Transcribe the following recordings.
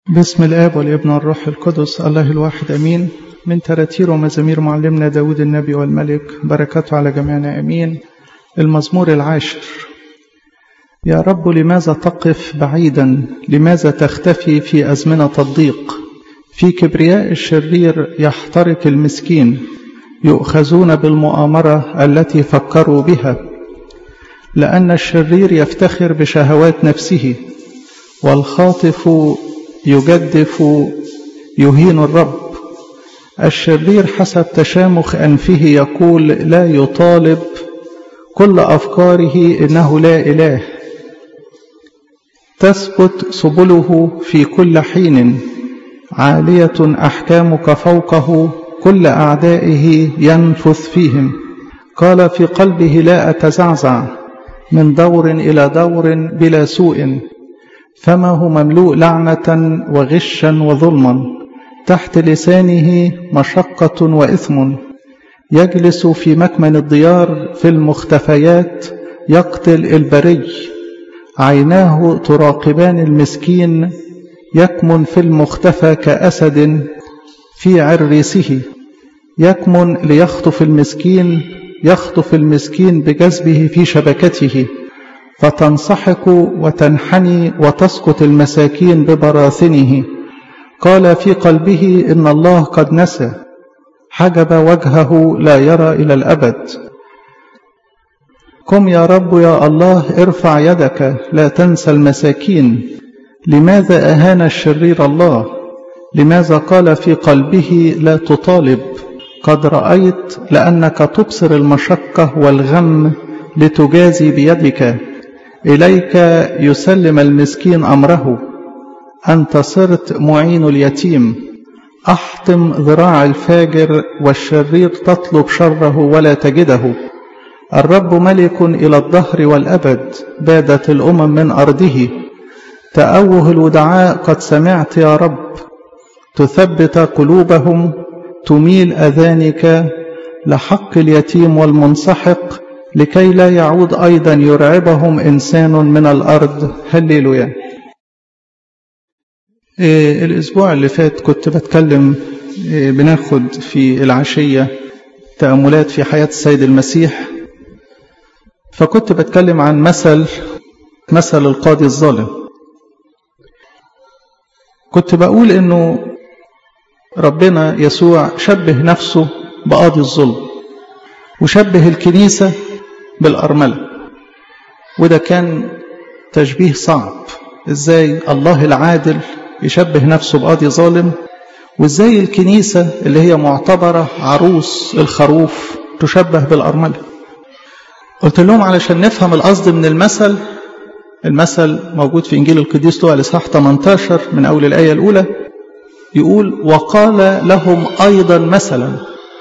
بسم الآب والابن والروح القدس الله الواحد أمين من تراتير ومزامير معلمنا داود النبي والملك بركاته على جميعنا أمين المزمور العاشر يا رب لماذا تقف بعيدا لماذا تختفي في أزمنة الضيق في كبرياء الشرير يحترق المسكين يؤخذون بالمؤامرة التي فكروا بها لأن الشرير يفتخر بشهوات نفسه والخاطف يجدف يهين الرب الشرير حسب تشامخ أنفه يقول لا يطالب كل أفكاره إنه لا إله تثبت سبله في كل حين عالية أحكامك فوقه كل أعدائه ينفث فيهم قال في قلبه لا أتزعزع من دور إلى دور بلا سوء فمه مملوء لعنة وغشا وظلما تحت لسانه مشقة وإثم يجلس في مكمن الديار في المختفيات يقتل البري عيناه تراقبان المسكين يكمن في المختفى كأسد في عريسه يكمن ليخطف المسكين يخطف المسكين بجذبه في شبكته فتنسحق وتنحني وتسقط المساكين ببراثنه قال في قلبه إن الله قد نسى حجب وجهه لا يرى إلى الأبد قم يا رب يا الله ارفع يدك لا تنسى المساكين لماذا أهان الشرير الله لماذا قال في قلبه لا تطالب قد رأيت لأنك تبصر المشقة والغم لتجازي بيدك إليك يسلم المسكين أمره أنت صرت معين اليتيم أحطم ذراع الفاجر والشرير تطلب شره ولا تجده الرب ملك إلى الدهر والأبد بادت الأمم من أرضه تأوه الودعاء قد سمعت يا رب تثبت قلوبهم تميل أذانك لحق اليتيم والمنسحق لكي لا يعود أيضا يرعبهم إنسان من الأرض هللويا إيه الأسبوع اللي فات كنت بتكلم إيه بناخد في العشية تأملات في حياة السيد المسيح فكنت بتكلم عن مثل مثل القاضي الظالم كنت بقول انه ربنا يسوع شبه نفسه بقاضي الظلم وشبه الكنيسة بالأرملة وده كان تشبيه صعب ازاي الله العادل يشبه نفسه بقاضي ظالم وازاي الكنيسة اللي هي معتبرة عروس الخروف تشبه بالأرملة قلت لهم علشان نفهم القصد من المثل المثل موجود في إنجيل القديس لوقا الإصحاح 18 من أول الآية الأولى يقول وقال لهم أيضا مثلا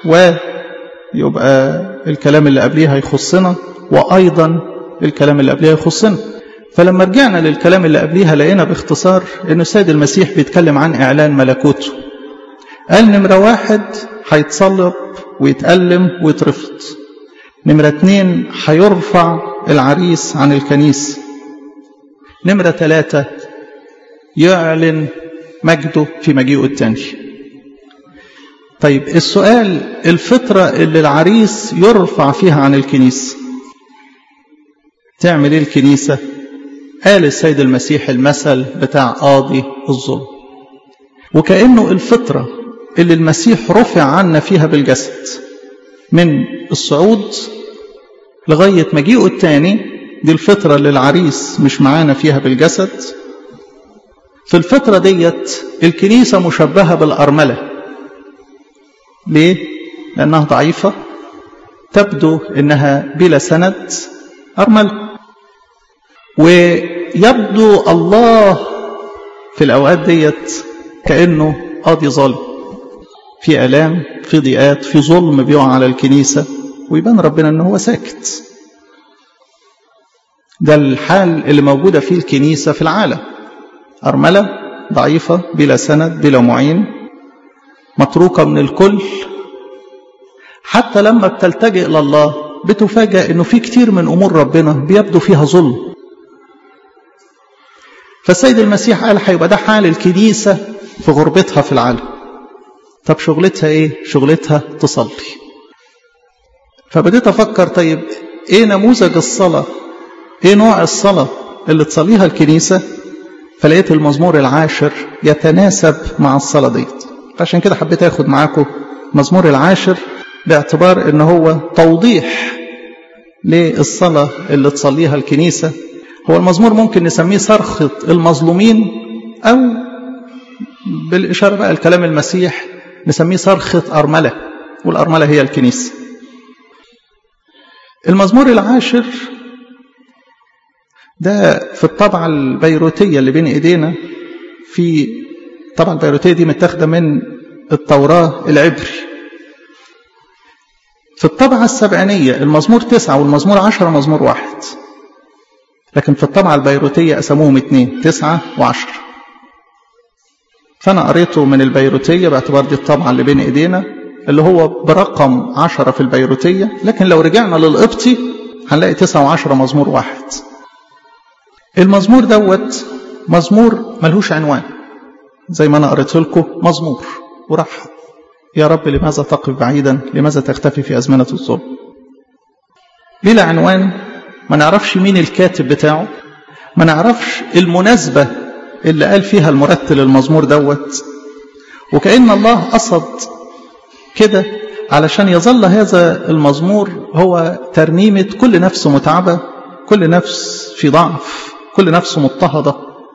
ويبقى الكلام اللي قبليه هيخصنا وأيضا الكلام اللي قبليه هيخصنا فلما رجعنا للكلام اللي قبليها لقينا باختصار أن السيد المسيح بيتكلم عن إعلان ملكوته قال نمرة واحد هيتصلب ويتألم ويترفض نمرة اتنين هيرفع العريس عن الكنيسة نمرة ثلاثة يعلن مجده في مجيئه التاني طيب السؤال الفترة اللي العريس يرفع فيها عن الكنيسة تعمل ايه الكنيسة قال السيد المسيح المثل بتاع قاضي الظلم وكأنه الفترة اللي المسيح رفع عنا فيها بالجسد من الصعود لغاية مجيئه التاني دي الفترة اللي العريس مش معانا فيها بالجسد في الفترة ديت الكنيسة مشبهة بالأرملة ليه؟ لأنها ضعيفة تبدو إنها بلا سند أرملة ويبدو الله في الأوقات ديت كأنه قاضي ظالم في آلام في ضيقات في ظلم بيقع على الكنيسة ويبان ربنا إن هو ساكت ده الحال اللي موجودة فيه الكنيسة في العالم أرملة ضعيفة بلا سند بلا معين متروكة من الكل حتى لما بتلتجئ إلى الله بتفاجأ إنه في كتير من أمور ربنا بيبدو فيها ظلم فالسيد المسيح قال هيبقى ده حال الكنيسة في غربتها في العالم طب شغلتها ايه شغلتها تصلي فبديت افكر طيب ايه نموذج الصلاة ايه نوع الصلاة اللي تصليها الكنيسة فلقيت المزمور العاشر يتناسب مع الصلاة ديت عشان كده حبيت اخد معاكم مزمور العاشر باعتبار ان هو توضيح للصلاة اللي تصليها الكنيسة هو المزمور ممكن نسميه صرخة المظلومين أو بالإشارة بقى الكلام المسيح نسميه صرخة أرملة والأرملة هي الكنيسة المزمور العاشر ده في الطبعة البيروتية اللي بين إيدينا في الطبعة البيروتية دي متاخدة من التوراة العبري في الطبعة السبعينية المزمور تسعة والمزمور عشرة مزمور واحد لكن في الطبعة البيروتية قسموهم اتنين تسعة وعشرة فأنا قريته من البيروتية باعتبار دي الطبعة اللي بين إيدينا اللي هو برقم عشرة في البيروتية لكن لو رجعنا للقبطي هنلاقي تسعة وعشرة مزمور واحد المزمور دوت مزمور ملهوش عنوان زي ما أنا قريت لكم مزمور وراح يا رب لماذا تقف بعيدا لماذا تختفي في أزمنة الظلم بلا عنوان ما نعرفش مين الكاتب بتاعه ما نعرفش المناسبة اللي قال فيها المرتل المزمور دوت وكأن الله قصد كده علشان يظل هذا المزمور هو ترنيمة كل نفس متعبة كل نفس في ضعف كل نفس مضطهدة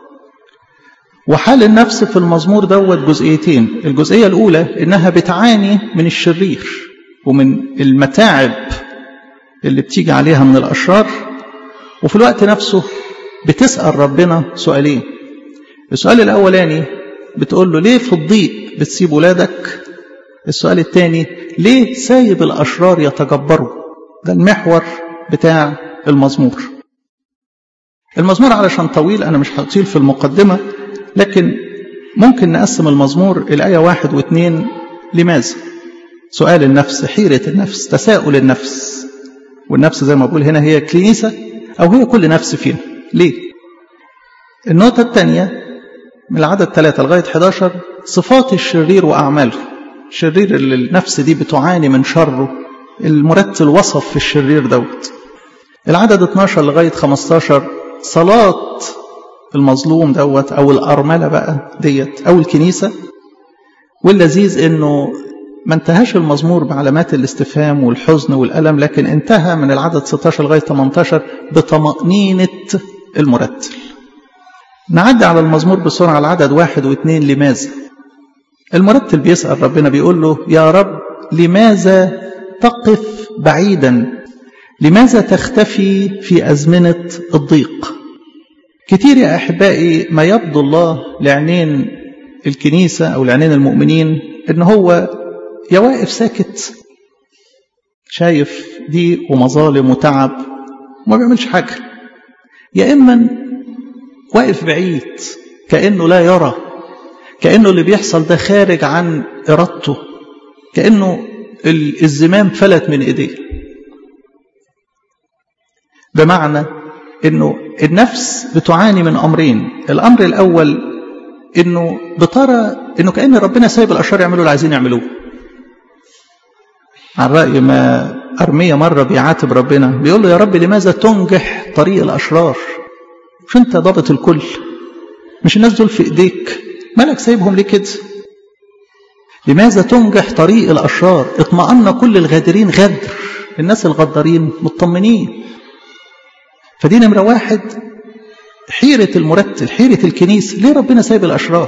وحال النفس في المزمور دوت جزئيتين الجزئية الأولى إنها بتعاني من الشرير ومن المتاعب اللي بتيجي عليها من الأشرار وفي الوقت نفسه بتسأل ربنا سؤالين السؤال الأولاني بتقول له ليه في الضيق بتسيب ولادك السؤال الثاني ليه سايب الأشرار يتجبروا ده المحور بتاع المزمور المزمور علشان طويل أنا مش هطيل في المقدمة لكن ممكن نقسم المزمور الآية واحد واثنين لماذا سؤال النفس حيرة النفس تساؤل النفس والنفس زي ما بقول هنا هي كنيسة أو هي كل نفس فينا ليه النقطة الثانية من العدد ثلاثة لغاية 11 صفات الشرير وأعماله الشرير اللي النفس دي بتعاني من شره المرتل وصف في الشرير دوت العدد 12 لغاية 15 صلاة المظلوم دوت أو الأرملة بقى ديت أو الكنيسة واللذيذ إنه ما انتهاش المزمور بعلامات الاستفهام والحزن والألم لكن انتهى من العدد 16 لغاية 18 بطمأنينة المرتل نعدي على المزمور بسرعة العدد واحد واثنين لماذا المرتل بيسأل ربنا بيقول له يا رب لماذا تقف بعيدا لماذا تختفي في أزمنة الضيق كتير يا أحبائي ما يبدو الله لعينين الكنيسة أو لعينين المؤمنين إن هو يا واقف ساكت شايف ضيق ومظالم وتعب وما بيعملش حاجة يا إما واقف بعيد كأنه لا يرى كأنه اللي بيحصل ده خارج عن إرادته كأنه الزمام فلت من إيديه بمعنى انه النفس بتعاني من امرين الامر الاول انه بترى انه كان ربنا سايب الاشرار يعملوا اللي عايزين يعملوه عن راي ما ارميه مره بيعاتب ربنا بيقول له يا رب لماذا تنجح طريق الاشرار مش انت ضابط الكل مش الناس دول في ايديك مالك سايبهم ليه كده لماذا تنجح طريق الاشرار اطمأن كل الغادرين غدر الناس الغدارين مطمنين فدي نمرة واحد حيرة المرتل حيرة الكنيسة ليه ربنا سايب الأشرار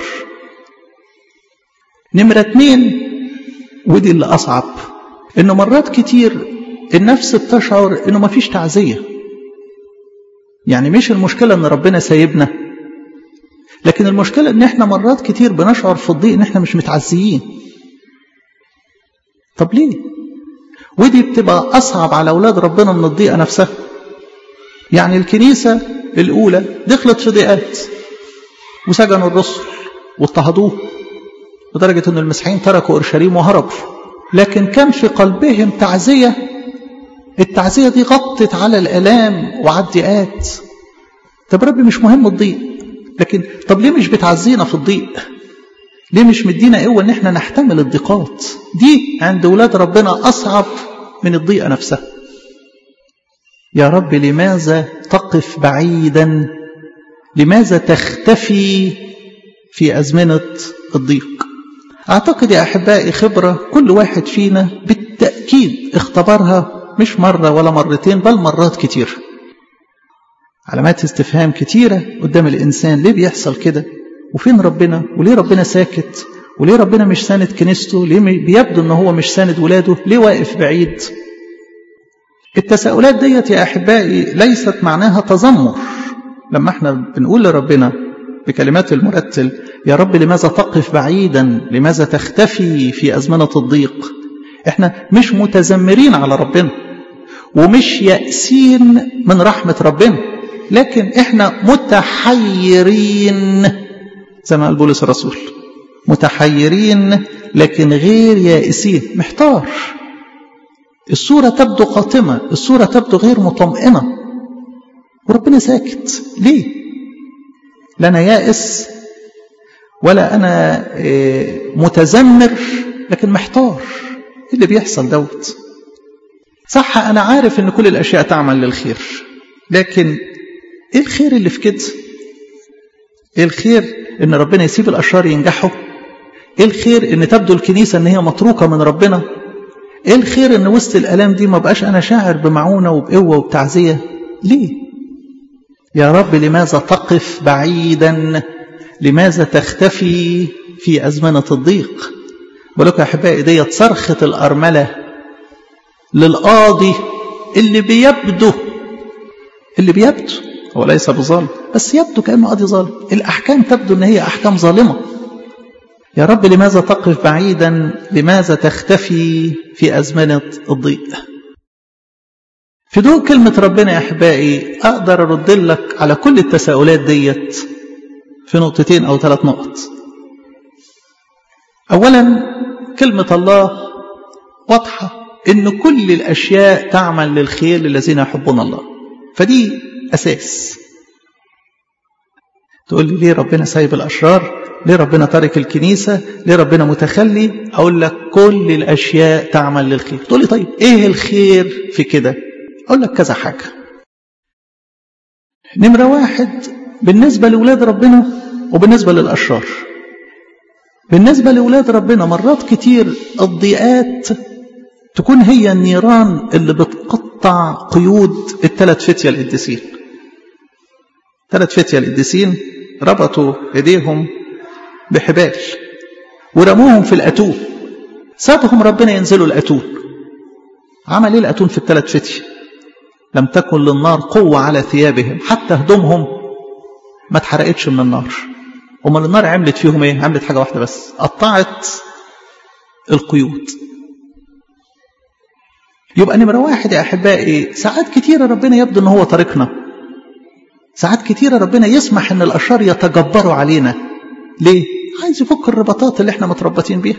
نمرة اتنين ودي اللي أصعب إنه مرات كتير النفس بتشعر إنه مفيش تعزية يعني مش المشكلة إن ربنا سايبنا لكن المشكلة إن إحنا مرات كتير بنشعر في الضيق إن إحنا مش متعزيين طب ليه؟ ودي بتبقى أصعب على أولاد ربنا من الضيقة نفسها يعني الكنيسة الأولى دخلت في ضيقات وسجنوا الرسل واضطهدوه لدرجة أن المسيحيين تركوا أورشليم وهربوا لكن كان في قلبهم تعزية التعزية دي غطت على الآلام وعلى الضيقات طب ربي مش مهم الضيق لكن طب ليه مش بتعزينا في الضيق ليه مش مدينا قوة ان احنا نحتمل الضيقات دي عند ولاد ربنا اصعب من الضيقة نفسها يا رب لماذا تقف بعيدا لماذا تختفي في أزمنة الضيق أعتقد يا أحبائي خبرة كل واحد فينا بالتأكيد اختبرها مش مرة ولا مرتين بل مرات كتير علامات استفهام كتيرة قدام الإنسان ليه بيحصل كده وفين ربنا وليه ربنا ساكت وليه ربنا مش ساند كنيسته ليه بيبدو ان هو مش ساند ولاده ليه واقف بعيد التساؤلات ديت يا أحبائي ليست معناها تذمر لما احنا بنقول لربنا بكلمات المرتل يا رب لماذا تقف بعيدا لماذا تختفي في أزمنة الضيق احنا مش متذمرين على ربنا ومش يأسين من رحمة ربنا لكن احنا متحيرين زي ما قال بولس الرسول متحيرين لكن غير يائسين محتار الصورة تبدو قاتمة الصورة تبدو غير مطمئنة وربنا ساكت ليه لا أنا يائس ولا أنا متذمر لكن محتار ايه اللي بيحصل دوت صح أنا عارف أن كل الأشياء تعمل للخير لكن ايه الخير اللي في كده ايه الخير ان ربنا يسيب الاشرار ينجحوا ايه الخير ان تبدو الكنيسه ان هي متروكه من ربنا ايه الخير ان وسط الالام دي ما بقاش انا شاعر بمعونه وبقوه وبتعزيه ليه يا رب لماذا تقف بعيدا لماذا تختفي في ازمنه الضيق بقولك يا احبائي ديت صرخه الارمله للقاضي اللي بيبدو اللي بيبدو هو ليس بظالم بس يبدو كأنه قاضي ظالم الأحكام تبدو أن هي أحكام ظالمة يا رب لماذا تقف بعيدا لماذا تختفي في أزمنة الضيق في ضوء كلمة ربنا يا أحبائي أقدر أرد لك على كل التساؤلات ديت في نقطتين أو ثلاث نقط أولا كلمة الله واضحة إن كل الأشياء تعمل للخير للذين يحبون الله فدي أساس تقول لي ليه ربنا سايب الأشرار ليه ربنا تارك الكنيسة ليه ربنا متخلي أقول لك كل الأشياء تعمل للخير تقول لي طيب إيه الخير في كده أقول لك كذا حاجة نمرة واحد بالنسبة لأولاد ربنا وبالنسبة للأشرار بالنسبة لأولاد ربنا مرات كتير الضيقات تكون هي النيران اللي بتقطع قيود الثلاث فتية القديسين ثلاث فتية القديسين ربطوا ايديهم بحبال ورموهم في الأتون سابهم ربنا ينزلوا الأتون عمل ايه الأتون في الثلاث فتية لم تكن للنار قوة على ثيابهم حتى هدومهم ما اتحرقتش من النار امال النار عملت فيهم ايه عملت حاجة واحدة بس قطعت القيود يبقى نمرة واحد يا أحبائي ساعات كتيرة ربنا يبدو أن هو طريقنا ساعات كتيرة ربنا يسمح أن الأشرار يتجبروا علينا ليه؟ عايز يفك الرباطات اللي احنا متربطين بيها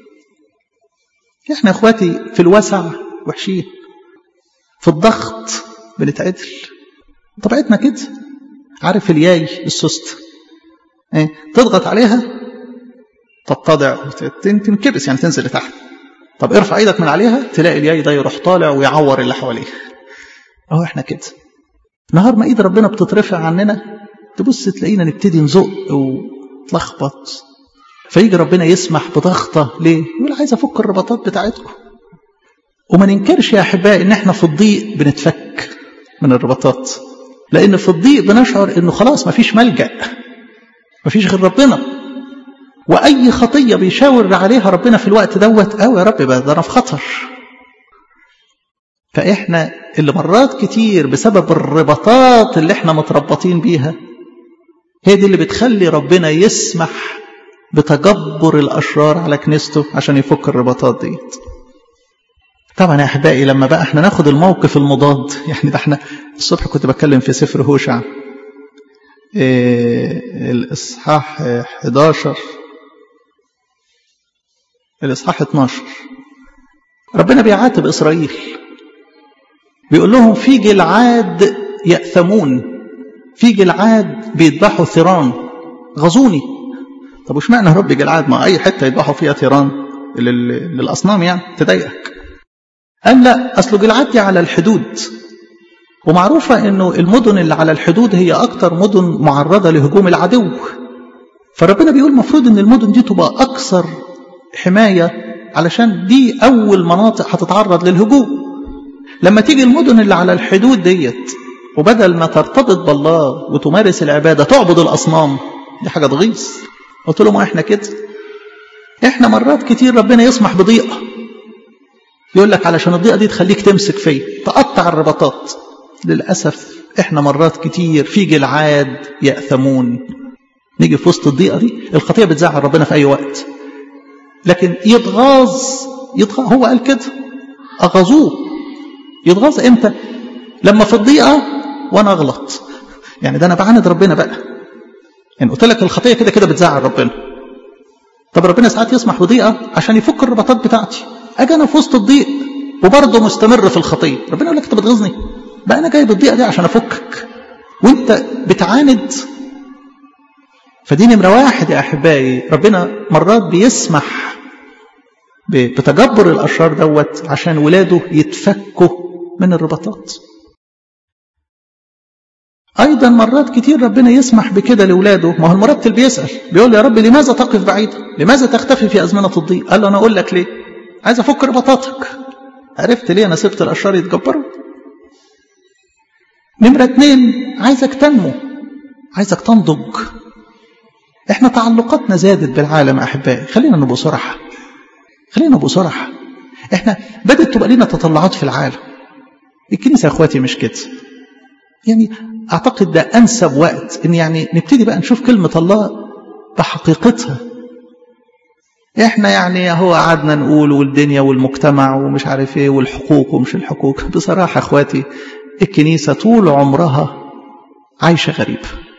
احنا اخواتي في الوسع وحشين في الضغط بنتعدل طبيعتنا كده عارف الياي السست ايه تضغط عليها تتضع تنكبس يعني تنزل لتحت طب ارفع ايدك من عليها تلاقي الياي ده يروح طالع ويعور اللي حواليه اهو احنا كده نهار ما ايد ربنا بتترفع عننا تبص تلاقينا نبتدي نزق وتلخبط فيجي ربنا يسمح بضغطه ليه يقول عايز افك الرباطات بتاعتكم وما ننكرش يا احبائي ان احنا في الضيق بنتفك من الرباطات لان في الضيق بنشعر انه خلاص مفيش ملجا مفيش غير ربنا واي خطيه بيشاور عليها ربنا في الوقت دوت او يا رب بقى ده انا في خطر فاحنا اللي مرات كتير بسبب الرباطات اللي احنا متربطين بيها هي دي اللي بتخلي ربنا يسمح بتجبر الاشرار على كنيسته عشان يفك الرباطات ديت طبعا يا احبائي لما بقى احنا ناخد الموقف المضاد يعني ده احنا الصبح كنت بتكلم في سفر هوشع إيه الاصحاح 11 الاصحاح 12 ربنا بيعاتب اسرائيل بيقول لهم في جلعاد يأثمون في جلعاد بيذبحوا ثيران غزوني طب وش معنى رب جلعاد ما اي حته يذبحوا فيها تيران للاصنام يعني تضايقك قال لا اصل جلعاد دي على الحدود ومعروفة انه المدن اللي على الحدود هي اكتر مدن معرضة لهجوم العدو فربنا بيقول المفروض ان المدن دي تبقى اكثر حماية علشان دي اول مناطق هتتعرض للهجوم لما تيجي المدن اللي على الحدود ديت وبدل ما ترتبط بالله وتمارس العبادة تعبد الأصنام دي حاجة تغيظ قلت له ما احنا كده احنا مرات كتير ربنا يسمح بضيقة يقول لك علشان الضيقة دي تخليك تمسك فيا تقطع الرباطات للأسف احنا مرات كتير في جلعاد يأثمون نيجي في وسط الضيقة دي الخطية بتزعل ربنا في أي وقت لكن يتغاظ يتغاظ هو قال كده أغاظوه يتغاظ امتى لما في الضيقة وانا اغلط يعني ده انا بعاند ربنا بقى يعني قلت لك الخطية كده كده بتزعل ربنا طب ربنا ساعات يسمح بضيقة عشان يفك الرباطات بتاعتي اجي انا في وسط الضيق وبرضه مستمر في الخطية ربنا يقول لك انت بتغيظني بقى انا جايب الضيقة دي عشان افكك وانت بتعاند فدي نمرة واحد يا احبائي ربنا مرات بيسمح بتجبر الاشرار دوت عشان ولاده يتفكوا من الرباطات أيضا مرات كتير ربنا يسمح بكده لأولاده ما هو المرتل بيسأل بيقول يا رب لماذا تقف بعيدا لماذا تختفي في أزمنة الضيق قال له أنا أقول لك ليه عايز أفك رباطاتك عرفت ليه أنا سبت الأشرار يتجبروا نمرة اتنين عايزك تنمو عايزك تنضج احنا تعلقاتنا زادت بالعالم أحبائي خلينا نبقى صراحة خلينا نبقى صراحة احنا بدأت تبقى لنا تطلعات في العالم الكنيسة يا اخواتي مش كده يعني اعتقد ده انسب وقت ان يعني نبتدي بقى نشوف كلمة الله بحقيقتها احنا يعني هو قعدنا نقول والدنيا والمجتمع ومش عارف ايه والحقوق ومش الحقوق بصراحة اخواتي الكنيسة طول عمرها عايشة غريب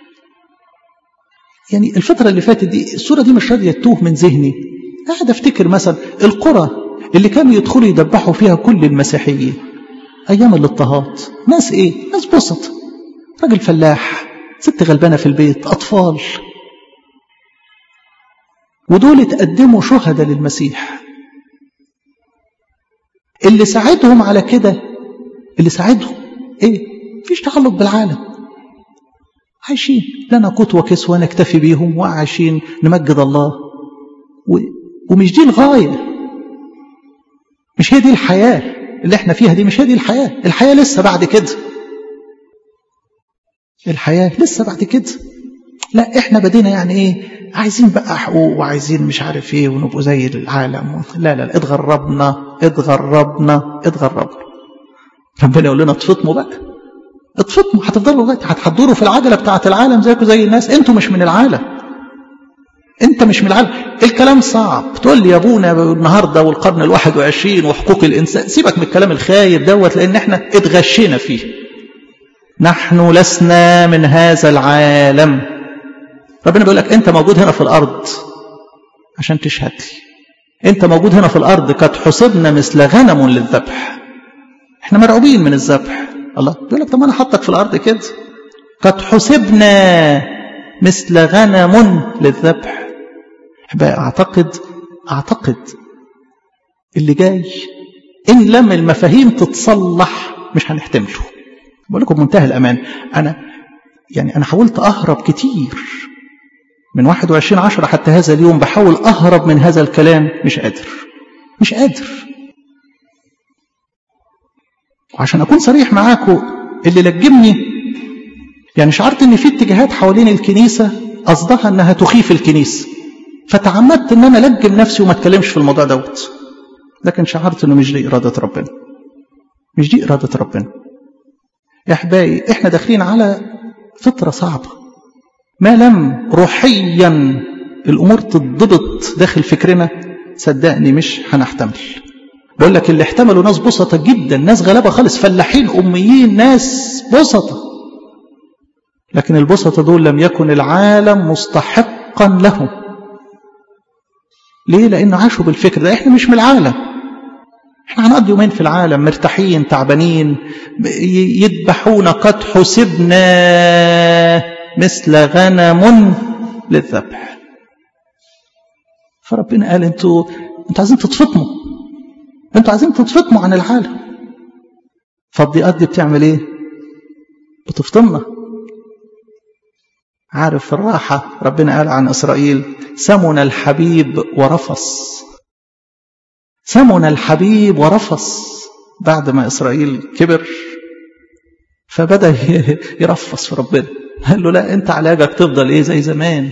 يعني الفترة اللي فاتت دي الصورة دي مش راضية تتوه من ذهني قاعد افتكر مثلا القرى اللي كانوا يدخلوا يدبحوا فيها كل المسيحيين ايام الاضطهاد ناس ايه ناس بسط راجل فلاح ست غلبانة في البيت اطفال ودول اتقدموا شهداء للمسيح اللي ساعدهم على كده اللي ساعدهم ايه مفيش تعلق بالعالم عايشين لنا قوت وكسوة نكتفي بيهم وعايشين نمجد الله و... ومش دي الغاية مش هي دي الحياة اللي احنا فيها دي مش هي دي الحياة الحياة لسه بعد كده الحياة لسه بعد كده لا احنا بدينا يعني ايه عايزين بقى حقوق وعايزين مش عارف ايه ونبقوا زي العالم لا لا اتغربنا اتغربنا اتغربنا ربنا يقول لنا اطفطموا بقى اطفطموا هتفضلوا لغايه هتحضروا في العجله بتاعه العالم زيكم زي الناس انتوا مش من العالم انت مش من العالم الكلام صعب تقول لي يا ابونا النهارده والقرن الواحد وعشرين وحقوق الانسان سيبك من الكلام الخايب دوت لان احنا اتغشينا فيه نحن لسنا من هذا العالم ربنا بيقول لك انت موجود هنا في الارض عشان تشهد لي انت موجود هنا في الارض قد حسبنا مثل غنم للذبح احنا مرعوبين من الذبح الله بيقول لك طب انا حطك في الارض كده قد حسبنا مثل غنم للذبح بقى اعتقد اعتقد اللي جاي ان لم المفاهيم تتصلح مش هنحتمله بقول لكم منتهى الامان انا يعني انا حاولت اهرب كتير من 21 عشرة حتى هذا اليوم بحاول اهرب من هذا الكلام مش قادر مش قادر وعشان اكون صريح معاكم اللي لجمني يعني شعرت ان في اتجاهات حوالين الكنيسه قصدها انها تخيف الكنيسه فتعمدت ان انا الجم نفسي وما اتكلمش في الموضوع دوت لكن شعرت انه مش دي اراده ربنا مش دي اراده ربنا يا احبائي احنا داخلين على فتره صعبه ما لم روحيا الامور تتضبط داخل فكرنا صدقني مش هنحتمل بقول لك اللي احتملوا ناس بسطة جدا ناس غلابة خالص فلاحين أميين ناس بسطة لكن البسطة دول لم يكن العالم مستحقا لهم ليه لأن عاشوا بالفكر ده احنا مش من العالم احنا هنقضي يومين في العالم مرتاحين تعبانين يذبحون قد حسبنا مثل غنم للذبح فربنا قال انتوا انتوا عايزين تتفطموا انتوا عايزين تتفطموا عن العالم فالضيقات دي بتعمل ايه بتفطمنا عارف الراحة ربنا قال عن إسرائيل سمن الحبيب ورفص سمن الحبيب ورفص بعد ما إسرائيل كبر فبدأ يرفص في ربنا قال له لا أنت علاجك تفضل إيه زي زمان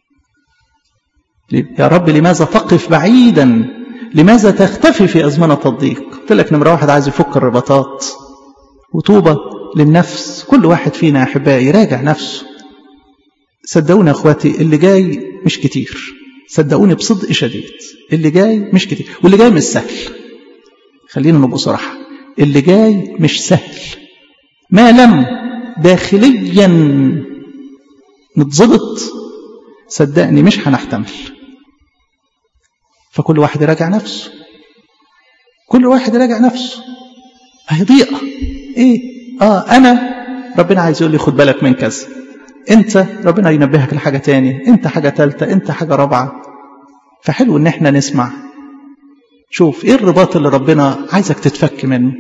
يا رب لماذا تقف بعيدا لماذا تختفي في أزمنة الضيق قلت لك نمرة واحد عايز يفك الرباطات وطوبة للنفس كل واحد فينا يا أحبائي يراجع نفسه صدقوني يا أخواتي اللي جاي مش كتير صدقوني بصدق شديد اللي جاي مش كتير واللي جاي مش سهل خلينا نبقى صراحة اللي جاي مش سهل ما لم داخليا نتظبط صدقني مش هنحتمل فكل واحد يراجع نفسه كل واحد يراجع نفسه هي ضيقة ايه اه انا ربنا عايز يقول لي خد بالك من كذا انت ربنا ينبهك لحاجة تاني انت حاجة تالتة انت حاجة رابعة فحلو ان احنا نسمع شوف ايه الرباط اللي ربنا عايزك تتفك منه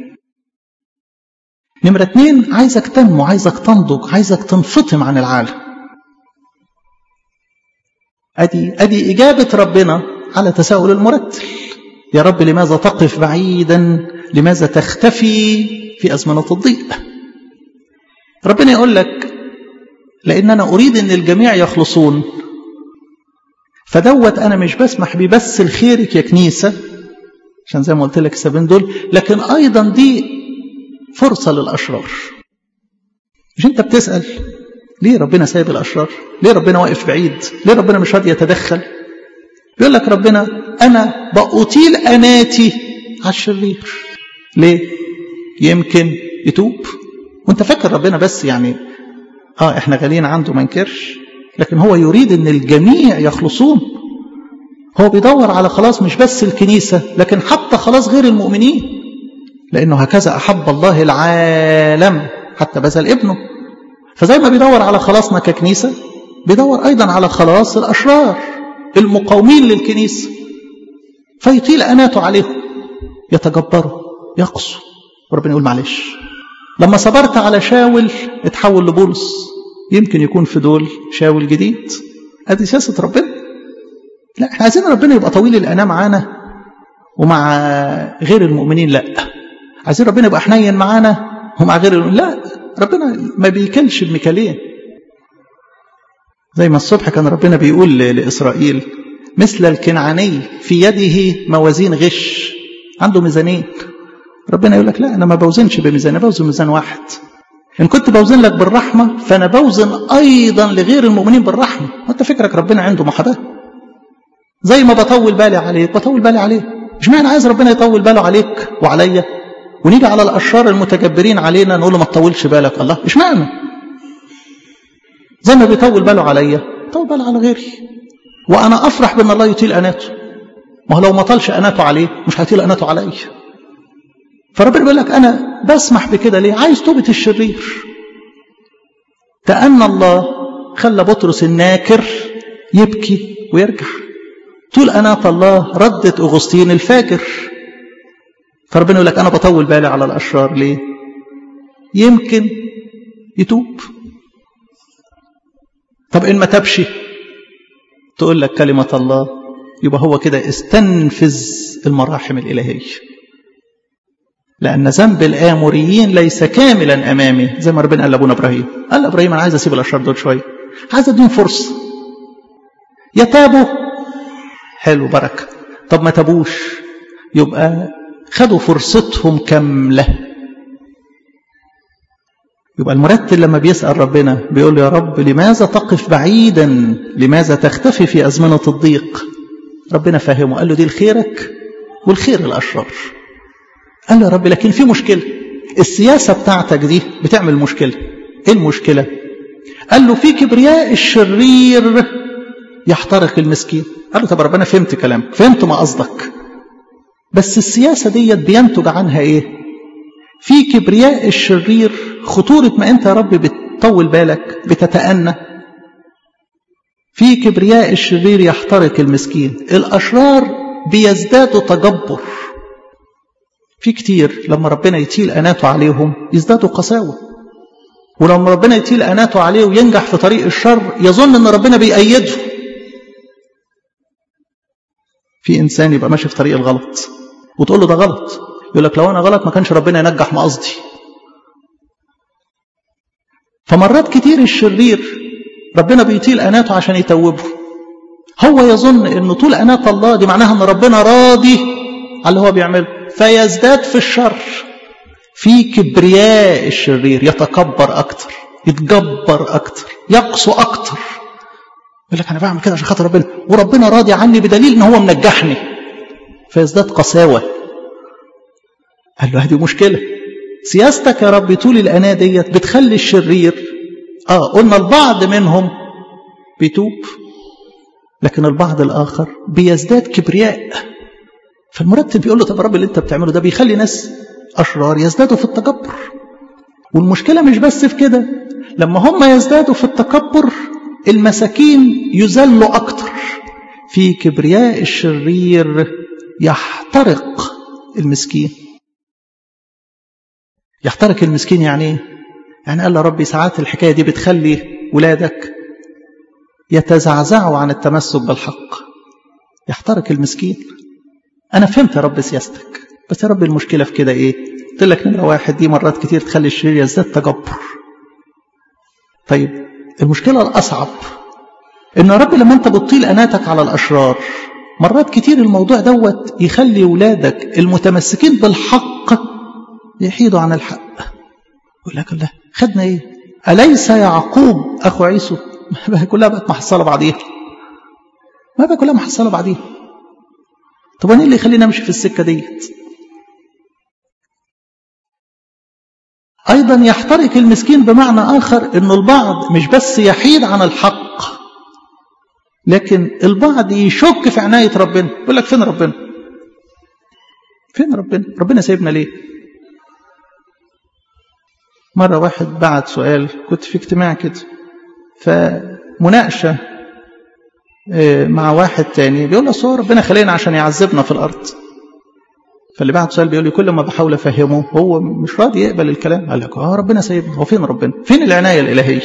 نمرة اتنين عايزك تنمو عايزك تنضج عايزك تنفطم عن العالم ادي ادي اجابة ربنا على تساؤل المرتل يا رب لماذا تقف بعيدا لماذا تختفي في أزمنة الضيق ربنا يقول لك لأن أنا أريد أن الجميع يخلصون فدوت أنا مش بسمح بيه بس لخيرك يا كنيسة عشان زي ما قلت لك السبين دول لكن أيضا دي فرصة للأشرار مش أنت بتسأل ليه ربنا سايب الأشرار ليه ربنا واقف بعيد ليه ربنا مش راضي يتدخل يقول لك ربنا أنا بأطيل أناتي على الشرير ليه يمكن يتوب وانت فاكر ربنا بس يعني اه احنا غاليين عنده ما نكرش لكن هو يريد ان الجميع يخلصون هو بيدور على خلاص مش بس الكنيسة لكن حتى خلاص غير المؤمنين لأنه هكذا أحب الله العالم حتى بذل ابنه فزي ما بيدور على خلاصنا ككنيسة بيدور أيضا على خلاص الأشرار المقاومين للكنيسة فيطيل أناته عليهم يتجبروا يقصوا وربنا يقول معلش لما صبرت على شاول اتحول لبولس يمكن يكون في دول شاول جديد ادي سياسة ربنا لا احنا عايزين ربنا يبقى طويل الأنام معانا ومع غير المؤمنين لا عايزين ربنا يبقى حنين معانا ومع غير المؤمنين لا ربنا ما بيكلش بمكالين زي ما الصبح كان ربنا بيقول لإسرائيل مثل الكنعاني في يده موازين غش عنده ميزانين ربنا يقول لك لا أنا ما بوزنش بميزان أنا بوزن ميزان واحد إن كنت بوزن لك بالرحمة فأنا بوزن أيضا لغير المؤمنين بالرحمة وأنت فكرك ربنا عنده محبة زي ما بطول بالي عليك بطول بالي عليه مش معنى عايز ربنا يطول باله عليك وعليا ونيجي على الأشرار المتجبرين علينا نقول له ما تطولش بالك الله مش معنى زي ما بيطول باله عليا طول باله على غيري وأنا أفرح بأن الله يطيل أناته ما هو لو ما طالش أناته عليه مش هيطيل أناته عليا فربنا بيقول لك أنا بسمح بكده ليه عايز توبة الشرير كأن الله خلى بطرس الناكر يبكي ويرجع طول أناة الله ردت أغسطين الفاجر فربنا يقول لك أنا بطول بالي على الأشرار ليه يمكن يتوب طب إن ما تبشي تقول لك كلمة الله يبقى هو كده استنفذ المراحم الإلهية لأن ذنب الآموريين ليس كاملا أمامي زي ما ربنا قال لأبونا إبراهيم قال لإبراهيم أنا عايز أسيب الأشرار دول شوية عايز أديهم فرصة يتابوا حلو بركة طب ما تابوش يبقى خدوا فرصتهم كاملة يبقى المرتل لما بيسأل ربنا بيقول له يا رب لماذا تقف بعيدا لماذا تختفي في أزمنة الضيق ربنا فهمه قال له دي لخيرك والخير الأشرار قال له يا رب لكن في مشكلة السياسة بتاعتك دي بتعمل مشكلة ايه المشكلة قال له في كبرياء الشرير يحترق المسكين قال له طب ربنا فهمت كلامك فهمت ما قصدك بس السياسة ديت بينتج عنها ايه في كبرياء الشرير خطورة ما انت يا رب بتطول بالك بتتأنى في كبرياء الشرير يحترق المسكين الأشرار بيزدادوا تجبر في كتير لما ربنا يطيل أناته عليهم يزدادوا قساوة ولما ربنا يطيل أناته عليه وينجح في طريق الشر يظن أن ربنا بيأيده في إنسان يبقى ماشي في طريق الغلط وتقول له ده غلط يقول لك لو أنا غلط ما كانش ربنا ينجح مقصدي فمرات كتير الشرير ربنا بيطيل أناته عشان يتوبه هو يظن أن طول أنات الله دي معناها أن ربنا راضي على اللي هو بيعمله فيزداد في الشر في كبرياء الشرير يتكبر أكتر يتجبر أكتر يقسو أكتر يقول لك أنا بعمل كده عشان خاطر ربنا وربنا راضي عني بدليل أن هو منجحني فيزداد قساوة قال له هذه مشكلة سياستك يا رب طول الأناة ديت بتخلي الشرير آه قلنا البعض منهم بيتوب لكن البعض الآخر بيزداد كبرياء فالمرتب بيقول له طب رب اللي انت بتعمله ده بيخلي ناس أشرار يزدادوا في التكبر والمشكلة مش بس في كده لما هم يزدادوا في التكبر المساكين يذلوا أكتر في كبرياء الشرير يحترق المسكين يحترق المسكين يعني ايه؟ يعني قال له ربي ساعات الحكاية دي بتخلي ولادك يتزعزعوا عن التمسك بالحق يحترق المسكين أنا فهمت يا رب سياستك بس يا رب المشكلة في كده إيه قلت لك نمرة واحد دي مرات كتير تخلي الشرير يزداد تجبر طيب المشكلة الأصعب إن يا رب لما أنت بتطيل أناتك على الأشرار مرات كتير الموضوع دوت يخلي ولادك المتمسكين بالحق يحيدوا عن الحق يقول لك الله خدنا ايه أليس يعقوب أخو عيسو ما كلها بقت محصلة بعضيها ما بقى كلها محصلة بعضيها طب انا ايه اللي يخليني امشي في السكة ديت أيضا يحترق المسكين بمعنى آخر أنه البعض مش بس يحيد عن الحق لكن البعض يشك في عناية ربنا يقول لك فين ربنا فين ربنا ربنا سايبنا ليه مرة واحد بعت سؤال كنت في اجتماع كده فمناقشة مع واحد تاني بيقول له ربنا خلينا عشان يعذبنا في الأرض فاللي بعت سؤال بيقول لي كل ما بحاول أفهمه هو مش راضي يقبل الكلام قال لك اه ربنا سايبنا هو فين ربنا فين العناية الإلهية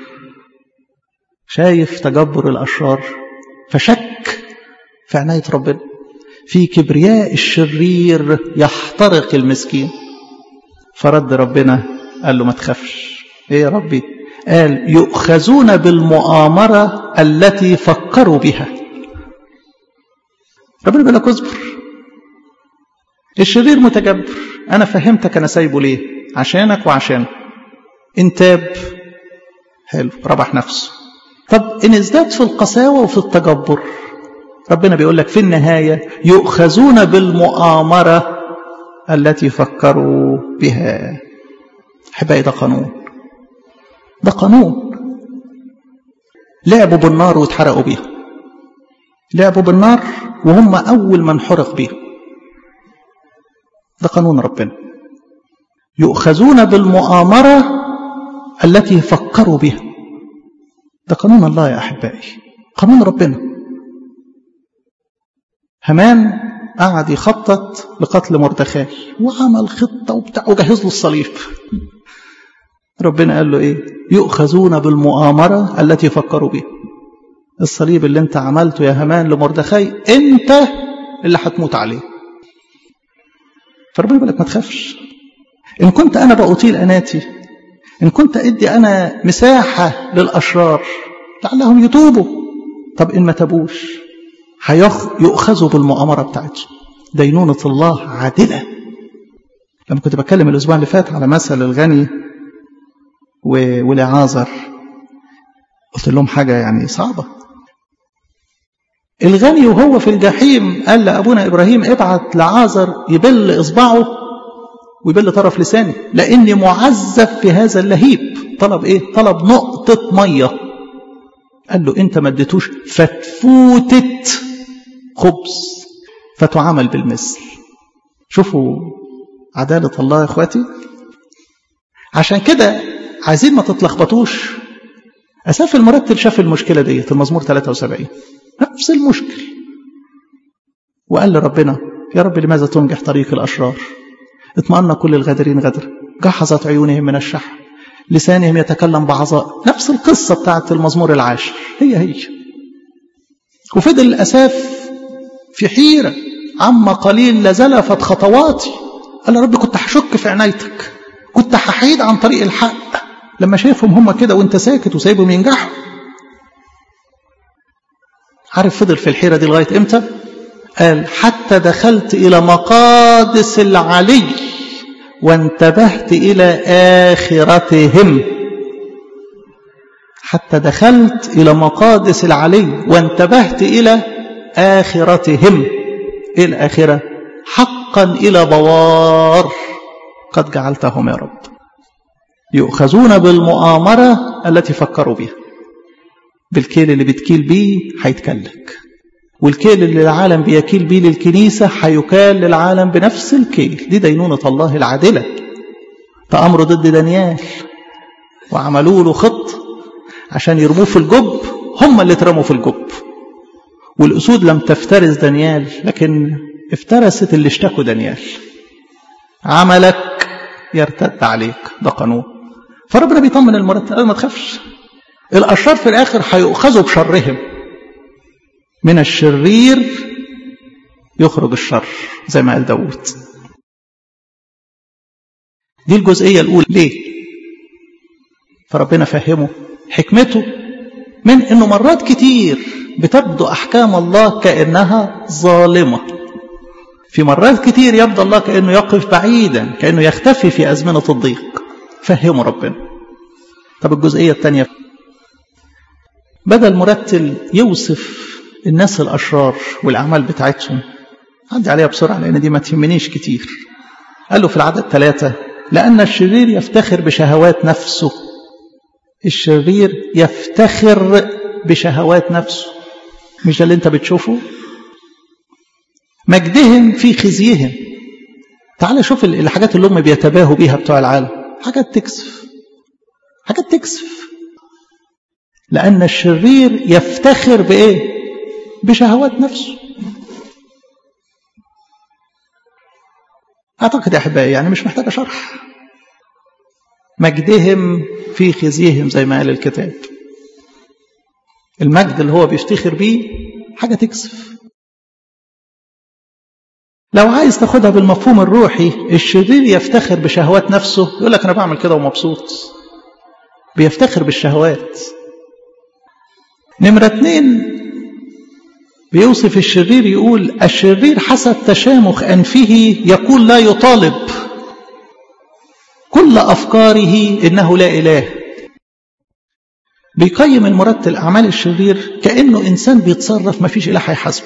شايف تجبر الأشرار فشك في عناية ربنا في كبرياء الشرير يحترق المسكين فرد ربنا قال له ما تخافش ايه يا ربي قال يؤخذون بالمؤامرة التي فكروا بها ربنا بيقول لك اصبر الشرير متجبر انا فهمتك انا سايبه ليه عشانك وعشان ان تاب حلو ربح نفسه طب ان ازداد في القساوة وفي التجبر ربنا بيقول لك في النهاية يؤخذون بالمؤامرة التي فكروا بها أحبائي ده قانون ده قانون لعبوا بالنار واتحرقوا بيها لعبوا بالنار وهم أول من حرق بيها ده قانون ربنا يؤخذون بالمؤامرة التي فكروا بها ده قانون الله يا أحبائي قانون ربنا همان قعد يخطط لقتل مردخاي وعمل خطة وبتاع وجهز له الصليب ربنا قال له ايه يؤخذون بالمؤامرة التي فكروا بها الصليب اللي انت عملته يا همان لمردخاي انت اللي هتموت عليه فربنا يقول لك ما تخافش ان كنت انا بأطيل اناتي ان كنت ادي انا مساحة للاشرار لعلهم يتوبوا طب ان ما تابوش يؤخذوا بالمؤامرة بتاعتهم دينونة الله عادلة لما كنت بتكلم الأسبوع اللي فات على مثل الغني ولعازر قلت لهم حاجة يعني صعبة الغني وهو في الجحيم قال لأبونا إبراهيم ابعت لعازر يبل إصبعه ويبل طرف لسانه لأني معذب في هذا اللهيب طلب إيه؟ طلب نقطة مية قال له أنت ما اديتوش فتفوتة خبز فتعامل بالمثل شوفوا عدالة الله يا اخواتي عشان كده عايزين ما تتلخبطوش أساف المرتل شاف المشكلة ديت المزمور 73 نفس المشكل وقال لربنا يا رب لماذا تنجح طريق الأشرار اطمأن كل الغادرين غدر جحظت عيونهم من الشح لسانهم يتكلم بعظاء نفس القصة بتاعت المزمور العاشر هي هي وفضل الأساف في حيرة عما قليل لزلفت خطواتي قال يا رب كنت هشك في عنايتك كنت هحيد عن طريق الحق لما شايفهم هم كده وانت ساكت وسايبهم ينجحوا عارف فضل في الحيرة دي لغاية امتى قال حتى دخلت إلى مقادس العلي وانتبهت إلى آخرتهم حتى دخلت إلى مقادس العلي وانتبهت إلى آخرتهم إيه الآخرة حقا إلى بوار قد جعلتهم يا رب يؤخذون بالمؤامرة التي فكروا بها بالكيل اللي بتكيل بيه هيتكلك والكيل اللي العالم بيكيل بيه للكنيسة هيكال للعالم بنفس الكيل دي دينونة الله العادلة تأمروا ضد دانيال وعملوا له خط عشان يرموه في الجب هم اللي اترموا في الجب والأسود لم تفترس دانيال لكن افترست اللي اشتكوا دانيال عملك يرتد عليك ده قانون فربنا بيطمن المرتب ما تخافش الأشرار في الآخر هيؤخذوا بشرهم من الشرير يخرج الشر زي ما قال داود دي الجزئية الأولى ليه فربنا فهمه حكمته من أنه مرات كتير بتبدو أحكام الله كأنها ظالمة في مرات كتير يبدو الله كأنه يقف بعيدا كأنه يختفي في أزمنة الضيق فهمه ربنا طب الجزئية الثانية بدل مرتل يوصف الناس الأشرار والأعمال بتاعتهم عدي عليها بسرعة لأن دي ما تهمنيش كتير قال له في العدد ثلاثة لأن الشرير يفتخر بشهوات نفسه الشرير يفتخر بشهوات نفسه مش ده اللي انت بتشوفه مجدهم في خزيهم تعال شوف الحاجات اللي هم بيتباهوا بيها بتوع العالم حاجات تكسف حاجات تكسف لأن الشرير يفتخر بإيه بشهوات نفسه أعتقد يا أحبائي يعني مش محتاجة شرح مجدهم في خزيهم زي ما قال الكتاب المجد اللي هو بيفتخر بيه حاجة تكسف لو عايز تاخدها بالمفهوم الروحي الشرير يفتخر بشهوات نفسه يقول لك أنا بعمل كده ومبسوط بيفتخر بالشهوات نمرة اتنين بيوصف الشرير يقول الشرير حسب تشامخ أنفه يقول لا يطالب كل أفكاره إنه لا إله بيقيم المرتل أعمال الشرير كأنه إنسان بيتصرف ما فيش إله هيحاسبه